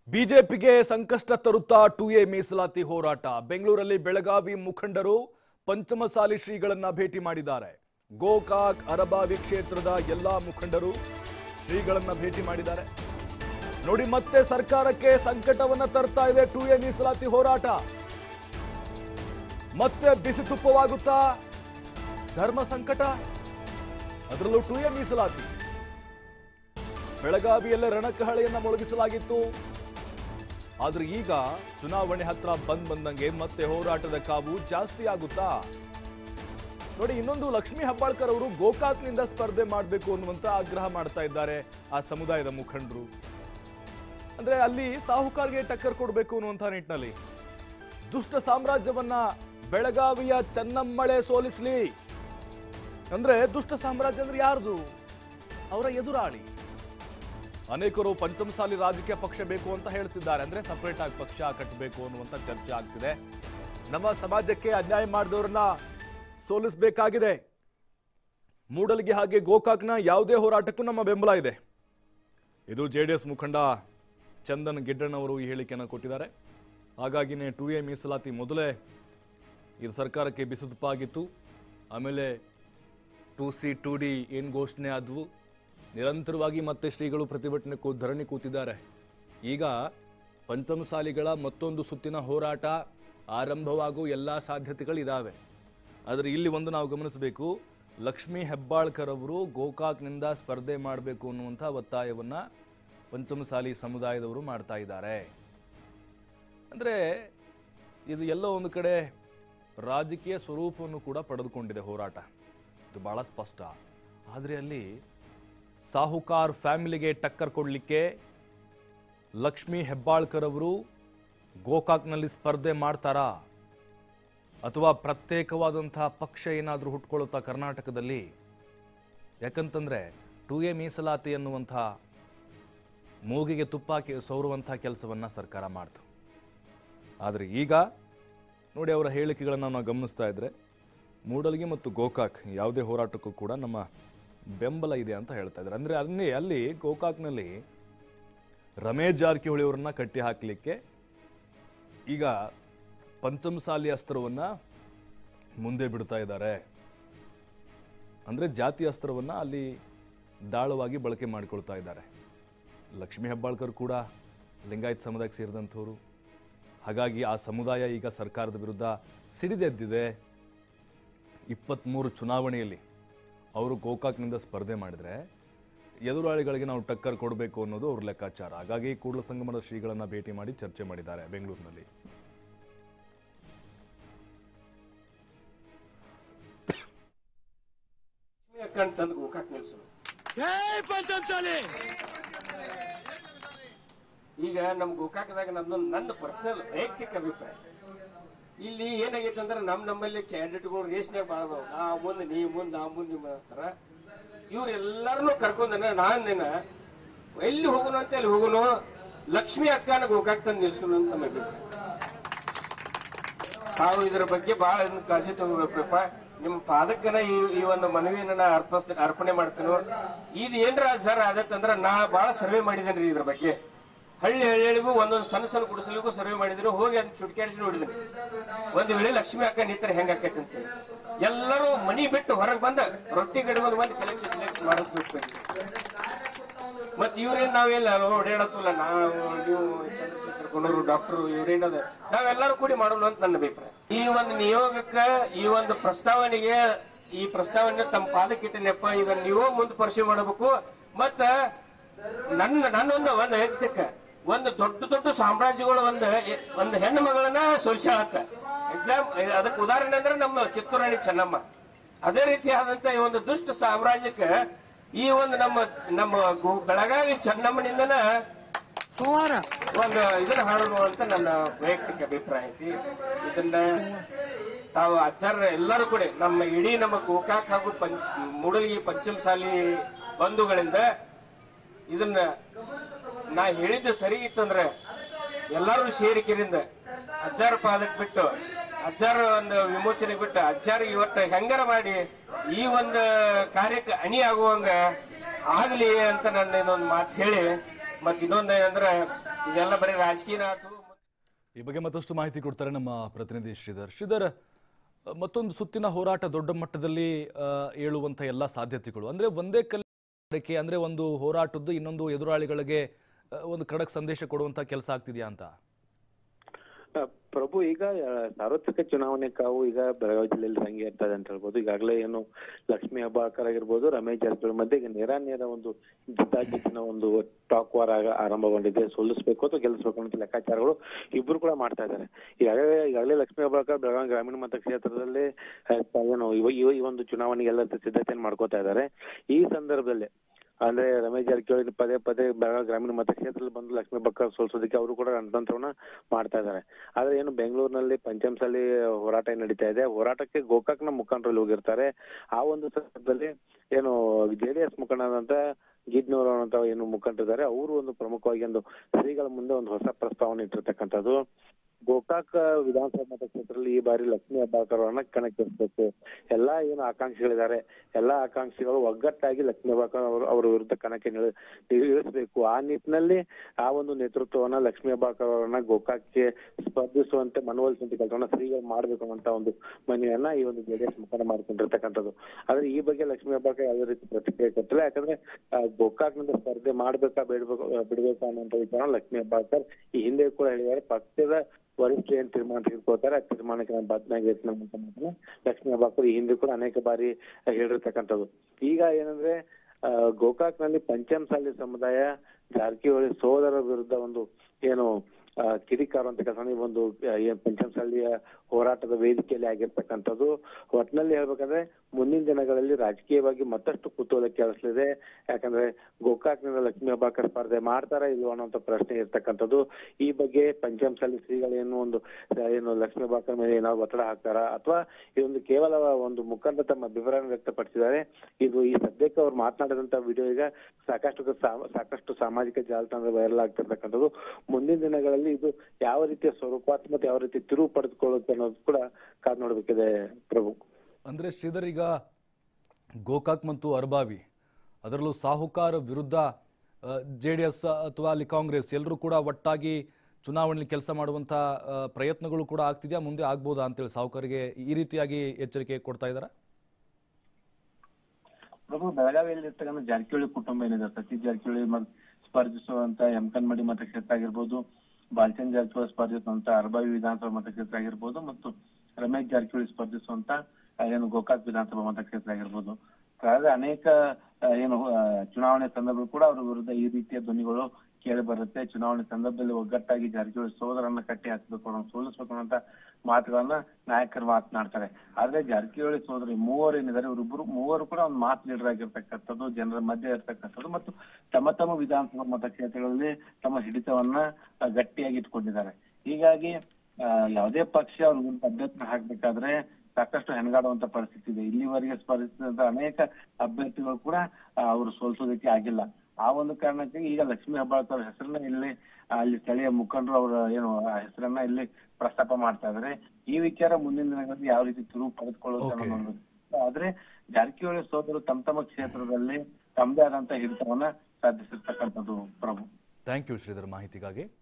ಬಿಜೆಪಿಗೆ ಸಂಕಷ್ಟ ತರುತ್ತಾ to A ಮೀಸಲಾತಿ ಹೋರಾಟ ಬೆಂಗಳೂರಲ್ಲಿ ಬೆಳಗಾವಿ ಮುಖಂಡರು ಪಂಚಮಸಾಲಿ ಶ್ರೀಗಳನ್ನ ಭೇಟಿ ಮಾಡಿದ್ದಾರೆ ಗೋಕಾಕ್ ಅರಬಾವಿ ಕ್ಷೇತ್ರದ ಎಲ್ಲಾ ಮುಖಂಡರು ಶ್ರೀಗಳನ್ನ ಭೇಟಿ ಮಾಡಿದ್ದಾರೆ ನೋಡಿ ಮತ್ತೆ ಸರ್ಕಾರಕ್ಕೆ ಸಂಕಟವನ್ನ ತರ್ತಾ ಇದೆ ಟು ಎ ಮೀಸಲಾತಿ ಹೋರಾಟ ಮತ್ತೆ ಬಿಸಿ ತುಪ್ಪವಾಗುತ್ತಾ ಧರ್ಮ ಸಂಕಟ ಅದರಲ್ಲೂ ಟು ಎ ಮೀಸಲಾತಿ ಬೆಳಗಾವಿಯಲ್ಲೇ ರಣಕಹಳೆಯನ್ನ ಮೊಳಗಿಸಲಾಗಿತ್ತು ಆದ್ರೆ ಈಗ ಚುನಾವಣೆ ಹತ್ರ ಬಂದ್ ಬಂದಂಗೆ ಮತ್ತೆ ಹೋರಾಟದ ಕಾವು ಜಾಸ್ತಿ ಆಗುತ್ತಾ ನೋಡಿ ಇನ್ನೊಂದು ಲಕ್ಷ್ಮೀ ಹೆಬ್ಬಾಳ್ಕರ್ ಅವರು ಗೋಕಾಕ್ನಿಂದ ಸ್ಪರ್ಧೆ ಮಾಡಬೇಕು ಅನ್ನುವಂತ ಆಗ್ರಹ ಮಾಡ್ತಾ ಇದ್ದಾರೆ ಆ ಸಮುದಾಯದ ಮುಖಂಡರು ಅಂದ್ರೆ ಅಲ್ಲಿ ಸಾಹುಕಾರ್ಗೆ ಟಕ್ಕರ್ ಕೊಡಬೇಕು ಅನ್ನುವಂಥ ನಿಟ್ಟಿನಲ್ಲಿ ದುಷ್ಟ ಸಾಮ್ರಾಜ್ಯವನ್ನ ಬೆಳಗಾವಿಯ ಚೆನ್ನಮ್ಮಳೆ ಸೋಲಿಸ್ಲಿ ಅಂದ್ರೆ ದುಷ್ಟ ಸಾಮ್ರಾಜ್ಯ ಅಂದ್ರೆ ಯಾರ್ದು ಅವರ ಎದುರಾಳಿ ಅನೇಕರು ಪಂಚಮಸಾಲಿ ರಾಜಕೀಯ ಪಕ್ಷ ಬೇಕು ಅಂತ ಹೇಳ್ತಿದ್ದಾರೆ ಅಂದ್ರೆ ಸಪರೇಟ್ ಆಗಿ ಪಕ್ಷ ಕಟ್ಟಬೇಕು ಅನ್ನುವಂಥ ಚರ್ಚೆ ಆಗ್ತಿದೆ ನಮ್ಮ ಸಮಾಜಕ್ಕೆ ಅನ್ಯಾಯ ಮಾಡಿದವ್ರನ್ನ ಸೋಲಿಸಬೇಕಾಗಿದೆ ಮೂಡಲ್ಗೆ ಹಾಗೆ ಗೋಕಾಕ್ನ ಯಾವುದೇ ಹೋರಾಟಕ್ಕೂ ನಮ್ಮ ಬೆಂಬಲ ಇದೆ ಇದು ಜೆ ಡಿ ಎಸ್ ಮುಖಂಡ ಚಂದನ್ ಗಿಡ್ಡಣ್ಣವರು ಈ ಹೇಳಿಕೆಯನ್ನು ಕೊಟ್ಟಿದ್ದಾರೆ ಹಾಗಾಗಿನೇ ಟು ಎ ಮೀಸಲಾತಿ ಮೊದಲೇ ಇದು ಸರ್ಕಾರಕ್ಕೆ ಬಿಸುದುಪ್ಪಾಗಿತ್ತು ಆಮೇಲೆ ಟು ಸಿ ಟು ಡಿ ಏನು ಘೋಷಣೆ ಆದವು ನಿರಂತರವಾಗಿ ಮತ್ತೆ ಶ್ರೀಗಳು ಪ್ರತಿಭಟನೆ ಕೂ ಧರಣಿ ಕೂತಿದ್ದಾರೆ ಈಗ ಪಂಚಮಸಾಲಿಗಳ ಮತ್ತೊಂದು ಸುತ್ತಿನ ಹೋರಾಟ ಆರಂಭವಾಗುವ ಎಲ್ಲ ಸಾಧ್ಯತೆಗಳಿದ್ದಾವೆ ಆದರೆ ಇಲ್ಲಿ ಒಂದು ನಾವು ಗಮನಿಸಬೇಕು ಲಕ್ಷ್ಮೀ ಹೆಬ್ಬಾಳ್ಕರ್ ಅವರು ಗೋಕಾಕ್ನಿಂದ ಸ್ಪರ್ಧೆ ಮಾಡಬೇಕು ಅನ್ನುವಂಥ ಒತ್ತಾಯವನ್ನು ಪಂಚಮಸಾಲಿ ಸಮುದಾಯದವರು ಮಾಡ್ತಾ ಇದ್ದಾರೆ ಅಂದರೆ ಇದು ಎಲ್ಲೋ ಒಂದು ಕಡೆ ರಾಜಕೀಯ ಸ್ವರೂಪವನ್ನು ಕೂಡ ಪಡೆದುಕೊಂಡಿದೆ ಹೋರಾಟ ಇದು ಬಹಳ ಸ್ಪಷ್ಟ ಆದರೆ ಅಲ್ಲಿ ಸಾಹುಕಾರ್ ಫ್ಯಾಮಿಲಿಗೆ ಟಕ್ಕರ್ ಕೊಡಲಿಕ್ಕೆ ಲಕ್ಷ್ಮೀ ಹೆಬ್ಬಾಳ್ಕರ್ ಅವರು ಗೋಕಾಕ್ನಲ್ಲಿ ಸ್ಪರ್ಧೆ ಮಾಡ್ತಾರಾ ಅಥವಾ ಪ್ರತ್ಯೇಕವಾದಂತಹ ಪಕ್ಷ ಏನಾದರೂ ಹುಟ್ಕೊಳ್ಳುತ್ತಾ ಕರ್ನಾಟಕದಲ್ಲಿ ಯಾಕಂತಂದ್ರೆ ಟು ಎ ಮೀಸಲಾತಿ ಅನ್ನುವಂಥ ಮೂಗಿಗೆ ತುಪ್ಪ ಹಾಕಿ ಸೌರುವಂಥ ಕೆಲಸವನ್ನ ಸರ್ಕಾರ ಮಾಡ್ತು ಆದರೆ ಈಗ ನೋಡಿ ಅವರ ಹೇಳಿಕೆಗಳನ್ನು ನಾವು ಗಮನಿಸ್ತಾ ಇದ್ರೆ ಮೂಡಲ್ಗಿ ಮತ್ತು ಗೋಕಾಕ್ ಯಾವುದೇ ಹೋರಾಟಕ್ಕೂ ಕೂಡ ನಮ್ಮ ಬೆಂಬಲ ಇದೆ ಅಂತ ಹೇಳ್ತಾ ಇದ್ದಾರೆ ಅಂದರೆ ಅಲ್ಲಿ ಅಲ್ಲಿ ಗೋಕಾಕ್ನಲ್ಲಿ ರಮೇಶ್ ಜಾರಕಿಹೊಳಿ ಅವರನ್ನ ಕಟ್ಟಿ ಹಾಕಲಿಕ್ಕೆ ಈಗ ಪಂಚಮಸಾಲಿ ಅಸ್ತ್ರವನ್ನ ಮುಂದೆ ಬಿಡ್ತಾ ಇದ್ದಾರೆ ಅಂದರೆ ಜಾತಿ ಅಸ್ತ್ರವನ್ನ ಅಲ್ಲಿ ದಾಳವಾಗಿ ಬಳಕೆ ಮಾಡಿಕೊಳ್ತಾ ಇದ್ದಾರೆ ಲಕ್ಷ್ಮೀ ಹೆಬ್ಬಾಳ್ಕರ್ ಕೂಡ ಲಿಂಗಾಯತ್ ಸಮುದಾಯಕ್ಕೆ ಸೇರಿದಂಥವ್ರು ಹಾಗಾಗಿ ಆ ಸಮುದಾಯ ಈಗ ಸರ್ಕಾರದ ವಿರುದ್ಧ ಸಿಡಿದೆದ್ದಿದೆ ಇಪ್ಪತ್ತ್ಮೂರು ಚುನಾವಣೆಯಲ್ಲಿ ಅವರು ಗೋಕಾಕ್ನಿಂದ ಸ್ಪರ್ಧೆ ಮಾಡಿದರೆ ಎದುರಾಳಿಗಳಿಗೆ ನಾವು ಟಕ್ಕರ್ ಕೊಡಬೇಕು ಅನ್ನೋದು ಅವ್ರ ಲೆಕ್ಕಾಚಾರ ಹಾಗಾಗಿ ಕೂಡಲ ಸಂಗಮದ ಶ್ರೀಗಳನ್ನ ಭೇಟಿ ಮಾಡಿ ಚರ್ಚೆ ಮಾಡಿದ್ದಾರೆ ಬೆಂಗಳೂರಿನಲ್ಲಿ ಅಕ್ಕನ್ ತಂದು ಗೋಕಾಕ್ ನಿಲ್ಸು ಜೈ ಪಂಚಮಸಾಲಿ ಈಗ ನಮ್ ಗೋಕಾಕದಾಗ ನಂದೊಂದು ನಂದು ಪರ್ಸನಲ್ ವೈಯಕ್ತಿಕ ಅಭಿಪ್ರಾಯ ಇಲ್ಲಿ ಏನಾಗೈತೆ ಅಂದ್ರೆ ನಮ್ ನಮ್ಮಲ್ಲಿ ಕ್ಯಾಂಡಿಡೇಟ್ಗಳು ರೇಸ್ನಾಗ ಬಾಳದವ ಆ ಮುಂದೆ ನೀ ಮುಂದೆ ಆ ಮುಂದೆ ನಿಮ್ಮ ಹತ್ರ ಇವ್ರೆಲ್ಲಾರನು ಕರ್ಕೊಂಡನ ನಾನೇನ ಎಲ್ಲಿ ಹೋಗೋಣ ಅಂತ ಅಲ್ಲಿ ಹೋಗೋಣ ಲಕ್ಷ್ಮಿ ಅಕ್ಕನ ಗೋಕಾಕ್ ತಂದು ನಿಲ್ಸೋಣ ಅಂತ ನಮ್ಮ ಅಭಿಪ್ರಾಯ ತಾವು ಇದರ ಬಗ್ಗೆ ಬಹಳ ಕಾಳಜಿ ತಗೋಬೇಕಪ್ಪ ನಿಮ್ಮ ಪಾದಕ್ಕನ ಈ ಈ ಒಂದು ಮನವಿಯನ್ನ ನಾ ಅರ್ಪಿಸ್ ಅರ್ಪಣೆ ಮಾಡ್ತೇನೆ ಇದು ಏನ್ರ ಸರ್ ಆಗತ್ತಂದ್ರ ನಾ ಬಹಳ ಸರ್ವೆ ಮಾಡಿದ್ದೇನೆ ಇದ್ರ ಬಗ್ಗೆ ಹಳ್ಳಿ ಹಳ್ಳಿಗಳಿಗೂ ಒಂದೊಂದು ಸಣ್ಣ ಸಣ್ಣ ಗುಡಿಸಲಿಗೂ ಸರ್ವೆ ಮಾಡಿದ್ರು ಹೋಗಿ ಅದನ್ನ ಚುಟ್ಕಾಡಿಸಿ ನೋಡಿದ್ದೀನಿ ಒಂದು ವೇಳೆ ಲಕ್ಷ್ಮಿ ಅಕ್ಕ ನಿಂತರ ಹೆಂಗ ಆಕೈತೆ ಅಂತ ಹೇಳಿ. ಎಲ್ಲರೂ ಮನಿ ಬಿಟ್ಟು ಹೊರಗೆ ಬಂದ ರೊಟ್ಟಿ ಗಡಿಮದ ಮಂದಿ ಕಲೆಕ್ಷನ್ ಕಲೆಕ್ಷನ್ ಮಾಡೋದು ಬಿಟ್ಬೇಕು ಮತ್ ಇವ್ರೇನ್ ನಾವೆಲ್ಲ ಓಡಾಡತ್ತಲ್ಲ ನಾವು ನೀವು ಚಂದ್ರಶೇಖರ್ ಕೊನೂರು ಡಾಕ್ಟರ್ ಇವ್ರೇನದ ನಾವೆಲ್ಲರೂ ಕೂಡಿ ಮಾಡೋಣ ಅಂತ ನನ್ನ ಅಭಿಪ್ರಾಯ ಈ ಒಂದು ನಿಯೋಗಕ್ಕ ಈ ಒಂದು ಪ್ರಸ್ತಾವನೆಗೆ ಈ ಪ್ರಸ್ತಾವನೆ ತಮ್ಮ ಪಾದಕ್ಕಿಟ್ಟನೆಪ್ಪ ಈಗ ನೀವು ಮುಂದೆ ಪರಿಶೀಲನೆ ಮಾಡಬೇಕು ಮತ್ತ ನನ್ನ ನನ್ನೊಂದು ಒಂದು ವೈಯಕ್ತಿಕ ಒಂದು ದೊಡ್ಡ ದೊಡ್ಡ ಸಾಮ್ರಾಜ್ಯಗಳು ಒಂದು ಒಂದು ಹೆಣ್ಣು ಮಗಳನ್ನ ಸೋಲ್ಸಾಳತ್ತ ಎಕ್ಸಾಮ್ ಅದಕ್ಕೆ ಉದಾಹರಣೆ ಅಂದ್ರೆ ನಮ್ಮ ಕಿತ್ತೂರಾಣಿ ಚೆನ್ನಮ್ಮ ಅದೇ ರೀತಿಯಾದಂತ ಈ ಒಂದು ದುಷ್ಟ ಸಾಮ್ರಾಜ್ಯಕ್ಕೆ ಈ ಒಂದು ನಮ್ಮ ನಮ್ಮ ಗು- ಬೆಳಗಾವಿ ಚೆನ್ನಮ್ಮನಿಂದನ ಸೋಮವಾರ ಒಂದು ಇದನ್ನ ಹಾಡೋಣ ಅಂತ ನನ್ನ ವೈಯಕ್ತಿಕ ಅಭಿಪ್ರಾಯ ಐತಿ ಇದನ್ನ ತಾವು ಆಚಾರ್ಯ ಎಲ್ಲರೂ ಕೂಡ ನಮ್ಮ ಇಡೀ ನಮ್ಮ ಗೋಕಾಕ್ ಹಾಗೂ ಪಂಚ ಮೂಡಲಗಿ ಪಂಚಮಸಾಲಿ ಬಂಧುಗಳಿಂದ ಇದನ್ನ ನಾ ಹೇಳಿದ್ದು ಸರಿ ಇತ್ತಂದ್ರೆ ಎಲ್ಲರೂ ಸೇರಿಕೆರಿಂದ ಅಜ್ಜಾರ ಪಾದಕ್ ಬಿಟ್ಟು ಅಜ್ಜಾರ ಒಂದು ವಿಮೋಚನೆ ಬಿಟ್ಟು ಅಜ್ಜಾರ ಇವತ್ತು ಹೆಂಗಾರ ಮಾಡಿ ಈ ಒಂದು ಕಾರ್ಯಕ್ಕೆ ಅಣಿ ಆಗುವಂಗ ಆಗ್ಲಿ ಅಂತ ನನ್ನ ಇನ್ನೊಂದು ಮಾತು ಹೇಳಿ ಮತ್ ಇನ್ನೊಂದು ಏನಂದ್ರೆ ಇದೆಲ್ಲ ಬರೀ ರಾಜಕೀಯ ಆತು ಈ ಬಗ್ಗೆ ಮತ್ತಷ್ಟು ಮಾಹಿತಿ ಕೊಡ್ತಾರೆ ನಮ್ಮ ಪ್ರತಿನಿಧಿ ಶ್ರೀಧರ್ ಶ್ರೀಧರ್ ಅ, ಮತ್ತೊಂದು ಸುತ್ತಿನ ಹೋರಾಟ ದೊಡ್ಡ ಮಟ್ಟದಲ್ಲಿ ಆ, ಏಳುವಂಥ ಎಲ್ಲ ಸಾಧ್ಯತೆಗಳು ಅಂದ್ರೆ ಒಂದೇ ಕಲಿಕೆ ಅಂದ್ರೆ ಒಂದು ಹೋರಾಟದ್ದು ಇನ್ನೊಂದು ಎದುರಾಳಿಗಳಿಗೆ ಆ, ಒಂದು ಖಡಕ್ ಸಂದೇಶ ಕೊಡುವಂತ ಕೆಲಸ ಆಗ್ತಿದೆಯಾ ಅಂತ ಆ, ಪ್ರಭು ಈಗ ಆ, ಸಾರ್ವತ್ರಿಕ ಚುನಾವಣೆ ಕಾವು ಈಗ ಬೆಳಗಾವಿ ಜಿಲ್ಲೆಯಲ್ಲಿ ರಂಗೆ ಇರ್ತದೆ ಅಂತ ಹೇಳ್ಬೋದು ಈಗಾಗಲೇ ಏನು ಲಕ್ಷ್ಮೀ ಹೆಬ್ಬಾಳ್ಕರ್ ಆಗಿರ್ಬೋದು ರಮೇಶ್ ಜಾರಕಿಹೊಳಿ ಮಧ್ಯೆ ಈಗ ನೇರ ನೇರ ಒಂದು ಜಿದ್ದಾಜಿದ್ದಿನ ಒಂದು ಟಾಕ್ ವಾರ್ ಆಗ ಆರಂಭಗೊಂಡಿದೆ ಸೋಲಿಸ್ಬೇಕು ಅಥವಾ ಗೆಲ್ಲಿಸ್ಬೇಕು ಅನ್ನೋ ಲೆಕ್ಕಾಚಾರಗಳು ಇಬ್ರು ಕೂಡ ಮಾಡ್ತಾ ಇದ್ದಾರೆ ಈಗಾಗಲೇ ಈಗಾಗಲೇ ಲಕ್ಷ್ಮೀ ಹೆಬ್ಬಾಳ್ಕರ್ ಬೆಳಗಾವಿ ಗ್ರಾಮೀಣ ಮತಕ್ಷೇತ್ರದಲ್ಲಿ ಆ, ಏನು ಇವ ಇವ- ಈ ಒಂದು ಚುನಾವಣೆಗೆಲ್ಲ ಸಿದ್ಧತೆಯನ್ನು ಮಾಡ್ಕೋತಾ ಇದ್ದಾರೆ ಈ ಸಂದರ್ಭದಲ್ಲಿ ಅಂದ್ರೆ ರಮೇಶ್ ಜಾರಕಿಹೊಳಿ ಪದೇ ಪದೇ ಬೆಳಗಾವಿ ಗ್ರಾಮೀಣ ಮತಕ್ಷೇತ್ರದಲ್ಲಿ ಬಂದು ಲಕ್ಷ್ಮೀ ಬಕ್ಕರ್ ಸೋಲ್ಸೋದಕ್ಕೆ ಅವರು ಕೂಡ ರಣತಂತ್ರವನ್ನ ಮಾಡ್ತಾ ಇದ್ದಾರೆ ಆದ್ರೆ ಏನು ಬೆಂಗಳೂರಿನಲ್ಲಿ ಪಂಚಮಸಾಲಿ ಹೋರಾಟ ಏನ್ ನಡೀತಾ ಇದೆ ಹೋರಾಟಕ್ಕೆ ಗೋಕಾಕ್ನ ಮುಖಂಡರಲ್ಲಿ ಹೋಗಿರ್ತಾರೆ ಆ ಒಂದು ಸಂದರ್ಭದಲ್ಲಿ ಏನು ಜೆಡಿಎಸ್ ಮುಖಂಡರಾದಂತ ಗೀದ್ನೂರ್ ಅಂತ ಏನು ಮುಖಂಡರಿದ್ದಾರೆ ಅವರು ಒಂದು ಪ್ರಮುಖವಾಗಿ ಒಂದು ಶ್ರೀಗಳ ಮುಂದೆ ಒಂದು ಹೊಸ ಪ್ರಸ್ತಾವನೆ ಇಟ್ಟಿರ್ತಕ್ಕಂಥದ್ದು ಗೋಕಾಕ್ ವಿಧಾನಸಭಾ ಮತಕ್ಷೇತ್ರದಲ್ಲಿ ಈ ಬಾರಿ ಲಕ್ಷ್ಮೀ ಹೆಬ್ಬಾಳ್ಕರ್ ಅವರನ್ನ ಕಣಕ್ಕಿಳಿಸಬೇಕು ಎಲ್ಲಾ ಏನು ಆಕಾಂಕ್ಷಿಗಳಿದ್ದಾರೆ ಎಲ್ಲಾ ಆಕಾಂಕ್ಷಿಗಳು ಒಗ್ಗಟ್ಟಾಗಿ ಲಕ್ಷ್ಮೀ ಹೆಬ್ಬಾಳ್ಕರ್ ಅವರು ಅವರ ವಿರುದ್ಧ ಕಣಕ್ಕೆ ನಿಲ್- ಇಳಿಸಬೇಕು ಆ ನಿಟ್ಟಿನಲ್ಲಿ ಆ ಒಂದು ನೇತೃತ್ವವನ್ನ ಲಕ್ಷ್ಮೀ ಹೆಬ್ಬಾಳ್ಕರ್ ಅವರನ್ನ ಗೋಕಾಕ್ಗೆ ಸ್ಪರ್ಧಿಸುವಂತೆ ಮನವೊಲಿಸುವಂತೆ ಕೆಲಸವನ್ನ ಶ್ರೀಗಳು ಮಾಡ್ಬೇಕು ಅನ್ನುವಂತ ಒಂದು ಮನವಿಯನ್ನ ಈ ಒಂದು ಜೆಡಿಎಸ್ ಮುಖಂಡ ಮಾಡ್ಕೊಂಡಿರ್ತಕ್ಕಂಥದ್ದು ಆದ್ರೆ ಈ ಬಗ್ಗೆ ಲಕ್ಷ್ಮೀ ಹೆಬ್ಬಾಳ್ಕರ್ ಯಾವುದೇ ರೀತಿ ಪ್ರತಿಕ್ರಿಯೆ ಕೊಟ್ಟಿಲ್ಲ ಯಾಕಂದ್ರೆ ಆ, ಗೋಕಾಕ್ನಿಂದ ಸ್ಪರ್ಧೆ ಮಾಡ್ಬೇಕಾ ಬೇಡ್ಬೇಕು ಬಿಡ್ಬೇಕಾ ಅನ್ನುವಂತ ವಿಚಾರ ಲಕ್ಷ್ಮೀ ಹೆಬ್ಬಾಳ್ಕರ್ ಈ ಹಿಂದೆ ಕೂಡ ಹೇಳಿದ್ದಾರೆ ಪಕ್ಷದ ವರಿಷ್ಠರು ಏನ್ ತೀರ್ಮಾನ ತೆಗೆದುಕೊಳ್ತಾರೆ ಆ ತೀರ್ಮಾನಕ್ಕೆ ನಾನು ಬದ್ಧನಾಗಿರ್ತೀನಿ ಅಂತ ಮಾತನ್ನ ಲಕ್ಷ್ಮೀ ಹೆಬ್ಬಾಳ್ಕರ್ ಈ ಹಿಂದೆ ಕೂಡ ಅನೇಕ ಬಾರಿ ಹೇಳಿರ್ತಕ್ಕಂಥದ್ದು ಈಗ ಏನಂದ್ರೆ ಆ, ಗೋಕಾಕ್ನಲ್ಲಿ ಪಂಚಮಸಾಲಿ ಸಮುದಾಯ ಜಾರಕಿಹೊಳಿ ಸೋದರ ವಿರುದ್ಧ ಒಂದು ಏನು ಆ, ಕಿಡಿಕಾರುವಂತ ಕೆಲಸ ಒಂದು ಆ, ಏನ್ ಪಂಚಮಸಾಲಿಯ ಹೋರಾಟದ ವೇದಿಕೆಯಲ್ಲಿ ಆಗಿರ್ತಕ್ಕಂಥದ್ದು ಒಟ್ಟಿನಲ್ಲಿ ಹೇಳ್ಬೇಕಂದ್ರೆ ಮುಂದಿನ ದಿನಗಳಲ್ಲಿ ರಾಜಕೀಯವಾಗಿ ಮತ್ತಷ್ಟು ಕುತೂಹಲ ಕೆಳಿಸಲಿದೆ ಯಾಕಂದ್ರೆ ಗೋಕಾಕ್ನಿಂದ ಲಕ್ಷ್ಮೀ ಹೆಬ್ಬಾಳ್ಕರ್ ಸ್ಪರ್ಧೆ ಮಾಡ್ತಾರಾ ಇಲ್ವೋ ಅನ್ನೋಂಥ ಪ್ರಶ್ನೆ ಇರ್ತಕ್ಕಂಥದ್ದು ಈ ಬಗ್ಗೆ ಪಂಚಮಸಾಲಿ ಶ್ರೀಗಳೇನು ಒಂದು ಆ, ಏನು ಲಕ್ಷ್ಮೀ ಹೆಬ್ಬಾಳ್ಕರ್ ಮೇಲೆ ಏನಾದ್ರು ಒತ್ತಡ ಹಾಕ್ತಾರಾ ಅಥವಾ ಇದೊಂದು ಕೇವಲ ಒಂದು ಮುಖಂಡ ತಮ್ಮ ಅಭಿಪ್ರಾಯ ವ್ಯಕ್ತಪಡಿಸಿದ್ದಾರೆ ಇದು ಈ ಸದ್ಯಕ್ಕೆ ಅವ್ರು ಮಾತನಾಡಿದಂತ ವಿಡಿಯೋ ಈಗ ಸಾಕಷ್ಟು ಸಾ- ಸಾಕಷ್ಟು ಸಾಮಾಜಿಕ ಜಾಲತಾಣದಲ್ಲಿ ವೈರಲ್ ಆಗ್ತಿರ್ತಕ್ಕಂಥದ್ದು ಮುಂದಿನ ದಿನಗಳಲ್ಲಿ ಇದು ಯಾವ ರೀತಿಯ ಸ್ವರೂಪ ಮತ್ತೆ ಯಾವ ರೀತಿ ತಿರುವು ಪಡೆದುಕೊಳ್ಳುತ್ತೆ ಅನ್ನೋದು ಕೂಡ ಕಾದ್ ನೋಡ್ಬೇಕಿದೆ ಪ್ರಭು ಅಂದ್ರೆ ಶ್ರೀಧರ್ ಈಗ ಗೋಕಾಕ್ ಮತ್ತು ಅರ್ಬಾವಿ ಅದರಲ್ಲೂ ಸಾಹುಕಾರ ವಿರುದ್ಧ ಜೆ ಡಿ ಎಸ್ ಅಥವಾ ಅಲ್ಲಿ ಕಾಂಗ್ರೆಸ್ ಎಲ್ಲರೂ ಕೂಡ ಒಟ್ಟಾಗಿ ಚುನಾವಣೆಯಲ್ಲಿ ಕೆಲಸ ಮಾಡುವಂಥ ಆ, ಪ್ರಯತ್ನಗಳು ಕೂಡ ಆಗ್ತಿದೆಯಾ ಮುಂದೆ ಆಗ್ಬೋದಾ ಅಂತೇಳಿ ಸಾಹುಕಾರಿಗೆ ಈ ರೀತಿಯಾಗಿ ಎಚ್ಚರಿಕೆ ಕೊಡ್ತಾ ಇದ್ದಾರಾ ಪ್ರಭು ಬೆಳಗಾವಿಯಲ್ಲಿ ಇರ್ತಕ್ಕಂಥ ಜಾರಕಿಹೊಳಿ ಕುಟುಂಬ ಏನಿದೆ ಸತೀಶ್ ಜಾರಕಿಹೊಳಿ ಮತ್- ಸ್ಪರ್ಧಿಸುವಂತ ಯಮಕನ್ಮಡಿ ಮತಕ್ಷೇತ್ರ ಆಗಿರ್ಬೋದು ಬಾಲ್ಚಂದ್ ಜಾರಕಿಹೊಳಿ ಸ್ಪರ್ಧಿಸುವಂತ ಅರ್ಬಾವಿ ವಿಧಾನಸಭಾ ಮತಕ್ಷೇತ್ರ ಆಗಿರ್ಬೋದು ಮತ್ತು ರಮೇಶ್ ಜಾರಕಿಹೊಳಿ ಸ್ಪರ್ಧಿಸುವಂತ ಆ, ಏನು ಗೋಕಾಕ್ ವಿಧಾನಸಭಾ ಮತಕ್ಷೇತ್ರ ಆಗಿರ್ಬೋದು ಕಳೆದ ಅನೇಕ ಆ, ಏನು ಆ, ಚುನಾವಣೆ ಸಂದರ್ಭ ಕೂಡ ಅವರ ವಿರುದ್ಧ ಈ ರೀತಿಯ ಧ್ವನಿಗಳು ಕೇಳಿ ಬರುತ್ತೆ ಚುನಾವಣೆ ಸಂದರ್ಭದಲ್ಲಿ ಒಗ್ಗಟ್ಟಾಗಿ ಜಾರಕಿಹೊಳಿ ಸೋದರನ್ನ ಕಟ್ಟಿ ಹಾಕ್ಬೇಕು ಅನ್ನೋ ಸೋಲಿಸ್ಬೇಕು ಅನ್ನೋಂತ ಮಾತುಗಳನ್ನ ನಾಯಕರು ಮಾತನಾಡ್ತಾರೆ ಆದ್ರೆ ಜಾರಕಿಹೊಳಿ ಸೋದರಿ ಮೂವರು ಏನಿದ್ದಾರೆ ಇವರಿಬ್ಬರು ಮೂವರು ಕೂಡ ಒಂದು ಮಾತ್ ಲೀಡರ್ ಆಗಿರ್ತಕ್ಕಂಥದ್ದು ಜನರ ಮಧ್ಯೆ ಇರ್ತಕ್ಕಂಥದ್ದು ಮತ್ತು ತಮ್ಮ ತಮ್ಮ ವಿಧಾನಸಭಾ ಮತಕ್ಷೇತ್ರಗಳಲ್ಲಿ ತಮ್ಮ ಹಿಡಿತವನ್ನ ಆ, ಗಟ್ಟಿಯಾಗಿ ಇಟ್ಕೊಂಡಿದ್ದಾರೆ ಹೀಗಾಗಿ ಆ, ಯಾವುದೇ ಪಕ್ಷ ಅವ್ರ ವಿರುದ್ಧ ಅಭ್ಯರ್ಥಿ ಹಾಕ್ಬೇಕಾದ್ರೆ ಸಾಕಷ್ಟು ಹೆಣಗಾಡುವಂತ ಪರಿಸ್ಥಿತಿ ಇದೆ ಇಲ್ಲಿವರೆಗೆ ಸ್ಪರ್ಧಿಸಿದಂತ ಅನೇಕ ಅಭ್ಯರ್ಥಿಗಳು ಕೂಡ ಆ, ಅವರು ಸೋಲ್ಸೋದಕ್ಕೆ ಆಗಿಲ್ಲ ಆ ಒಂದು ಕಾರಣಕ್ಕೆ ಈಗ ಲಕ್ಷ್ಮೀ ಹೆಬ್ಬಾಳ್ಕರ್ ಹೆಸರನ್ನ ಇಲ್ಲಿ ಆ, ಅಲ್ಲಿ ಸ್ಥಳೀಯ ಮುಖಂಡರು ಅವರ ಏನು ಆ ಹೆಸರನ್ನ ಇಲ್ಲಿ ಪ್ರಸ್ತಾಪ ಮಾಡ್ತಾ ಇದ್ದಾರೆ ಈ ವಿಚಾರ ಮುಂದಿನ ದಿನಗಳಲ್ಲಿ ಯಾವ ರೀತಿ ತಿರುವು ಪಡೆದುಕೊಳ್ಳುತ್ತೆ Okay. ಅನ್ನೋದು ಆದ್ರೆ ಜಾರಕಿಹೊಳಿ ಸೋದರು ತಮ್ಮ ತಮ್ಮ ಕ್ಷೇತ್ರದಲ್ಲಿ ತಮ್ಮದೇ ಆದಂತ ಹಿಡಿತವನ್ನ ಸಾಧಿಸಿರ್ತಕ್ಕಂಥದ್ದು ಪ್ರಭು ಥ್ಯಾಂಕ್ ಯು ಶ್ರೀಧರ್ ಮಾಹಿತಿಗಾಗಿ